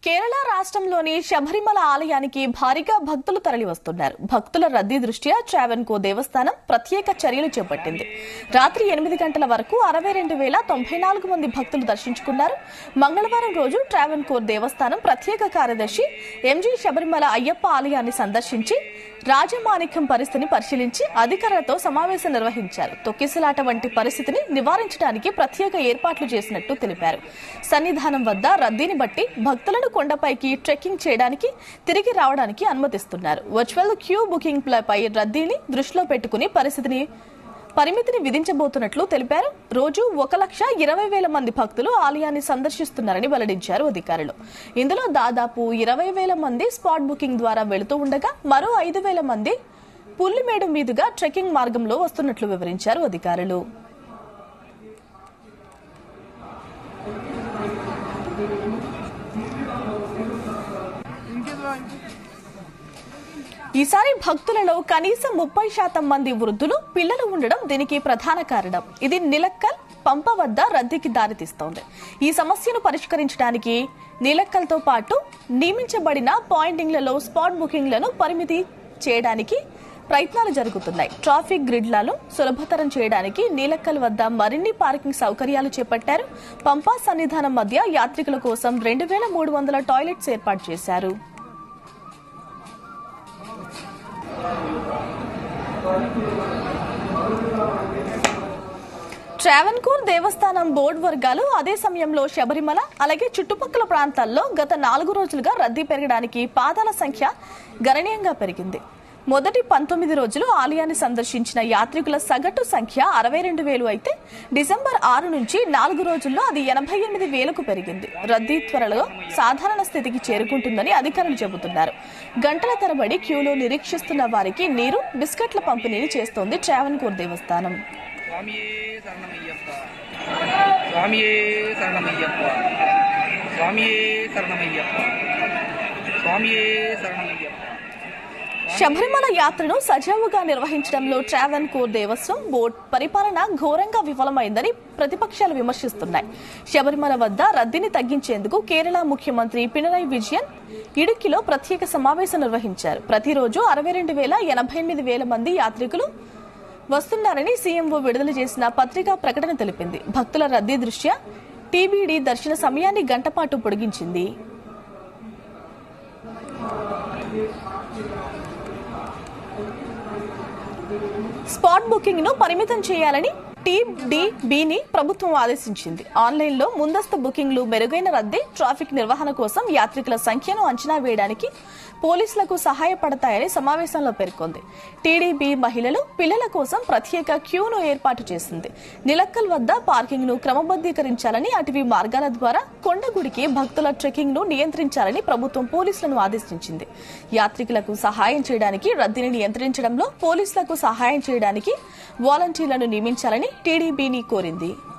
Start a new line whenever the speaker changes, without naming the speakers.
కేరళ రాష్ట్రంలోని శబరిమల ఆలయానికి భారీగా భక్తులు తరలివస్తున్నారు భక్తుల రద్దీ దృష్ట్యా ట్రావెన్కో దేవస్థానం ప్రత్యేక చర్యలు చేపట్టింది రాత్రి ఎనిమిది గంటల వరకు అరవై రెండు వేల తొంభై నాలుగు మంది భక్తులు దర్శించుకున్నారు మంగళవారం రోజు ట్రావెన్కోర్ దేవస్థానం ప్రత్యేక కార్యదర్శి ఎంజీ శబరిమల అయ్యప్ప ఆలయాన్ని సందర్శించి రాజమాణిక్యం పరిస్థితిని పరిశీలించి అధికారులతో సమావేశం నిర్వహించారు తొక్కిసలాట వంటి పరిస్థితిని నివారించడానికి ప్రత్యేక ఏర్పాట్లు చేసినట్టు తెలిపారు సన్నిధానం వద్ద రద్దీని బట్టి భక్తులను కొండపైకి ట్రెక్కింగ్ చేయడానికి తిరిగి రావడానికి అనుమతిస్తున్నారు వర్చువల్ క్యూ బుకింగ్ పై రద్దీని దృష్టిలో పెట్టుకుని పరిస్థితిని పరిమితిని విధించబోతున్నట్లు తెలిపారు రోజు ఒక లక్ష ఇరవై వేల మంది భక్తులు ఆలయాన్ని సందర్శిస్తున్నారని వెల్లడించారు అధికారులు ఇందులో దాదాపు ఇరవై వేల మంది స్పాట్ బుకింగ్ ద్వారా వెళుతూ ఉండగా మరో ఐదు వేల మంది పుల్లిమేడు మీదుగా ట్రెక్కింగ్ మార్గంలో వస్తున్నట్లు వివరించారు అధికారులు ఈసారి భక్తులలో కనీసం ముప్పై శాతం మంది వృద్ధులు పిల్లలు ఉండడం దీనికి ప్రధాన కారణం ఇది నిలక్కల్ పంప వద్ద రద్దీకి దారితీస్తోంది ఈ సమస్యను పరిష్కరించడానికి నిలక్కల్తో పాటు నియమించబడిన పాయింటింగ్లలో స్పాట్ బుకింగ్లను పరిమితి చేయడానికి ప్రయత్నాలు జరుగుతున్నాయి ట్రాఫిక్ గ్రిడ్లను సులభతరం చేయడానికి నీలక్కల్ వద్ద మరిన్ని పార్కింగ్ సౌకర్యాలు చేపట్టారు పంపా సన్నిధానం మధ్య యాత్రికుల కోసం రెండు వేల మూడు వందల టాయిలెట్స్ ఏర్పాటు చేశారు ట్రావెన్కూర్ దేవస్థానం బోర్డు వర్గాలు అదే సమయంలో శబరిమల అలాగే చుట్టుపక్కల ప్రాంతాల్లో గత నాలుగు రోజులుగా రద్దీ పెరగడానికి పాదాల సంఖ్య గణనీయంగా పెరిగింది మొదటి పంతొమ్మిది రోజులు ఆలయాన్ని సందర్శించిన యాత్రికుల సగటు సంఖ్య అరవై రెండు వేలు అయితే డిసెంబర్ ఆరు నుంచి నాలుగు రోజుల్లో అది ఎనభై ఎనిమిది వేలకు పెరిగింది రద్దీ త్వరలో సాధారణ స్థితికి చేరుకుంటుందని అధికారులు చెబుతున్నారు గంటల తరబడి క్యూలో నిరీక్షిస్తున్న వారికి నీరు బిస్కెట్ల పంపిణీని చేస్తోంది ట్రావెన్కూర్ దేవస్థానం
స్వామియే శరణమయ్యప్ప స్వామియే శరణమయ్యప్ప స్వామియే శరణమయ్యప్ప స్వామియే శరణమయ్యప్ప
శబరిమల యాత్రను సజావుగా నిర్వహించడంలో ట్రావెన్ కోర్ దేవస్వం బోర్డు పరిపాలన ఘోరంగా విఫలమైందని ప్రతిపక్షాలు విమర్శిస్తున్నాయి శబరిమల వద్ద రద్దీని తగ్గించేందుకు కేరళ ముఖ్యమంత్రి పినరయ్ విజయన్ ఇడుక్కిలో ప్రత్యేక సమావేశం నిర్వహించారు ప్రతిరోజు అరవై రెండు వేల ఎనభై ఎనిమిది వేల మంది యాత్రికులు వస్తున్నారని సీఎంఓ విడుదల చేసిన పత్రికా ప్రకటన తెలిపింది భక్తుల రద్దీ దృష్ట్యా టీబీడీ దర్శన సమయాన్ని గంటపాటు పొడిగించింది స్పాట్ బుకింగ్ ను పరిమితం చేయాలని టీడీబీని ప్రభుత్వం ఆదేశించింది ఆన్లైన్లో ముందస్తు బుకింగ్లు మెరుగైన రద్దీ ట్రాఫిక్ నిర్వహణ కోసం యాత్రికుల సంఖ్యను అంచనా వేయడానికి పోలీసులకు సహాయపడతాయని సమావేశంలో పేర్కొంది టీడీబీ మహిళలు పిల్లల కోసం ప్రత్యేక క్యూను ఏర్పాటు చేసింది నిలక్కల్ వద్ద పార్కింగ్ ను క్రమబద్దీకరించాలని అటవీ మార్గాల ద్వారా కొండగుడికి భక్తుల ట్రెక్కింగ్ ను నియంత్రించాలని ప్రభుత్వం పోలీసులను ఆదేశించింది యాత్రికులకు సహాయం చేయడానికి రద్దీని నియంత్రించడంలో పోలీసులకు సహాయం చేయడానికి వాలంటీర్లను నియమించాలని టీడీబీని కోరింది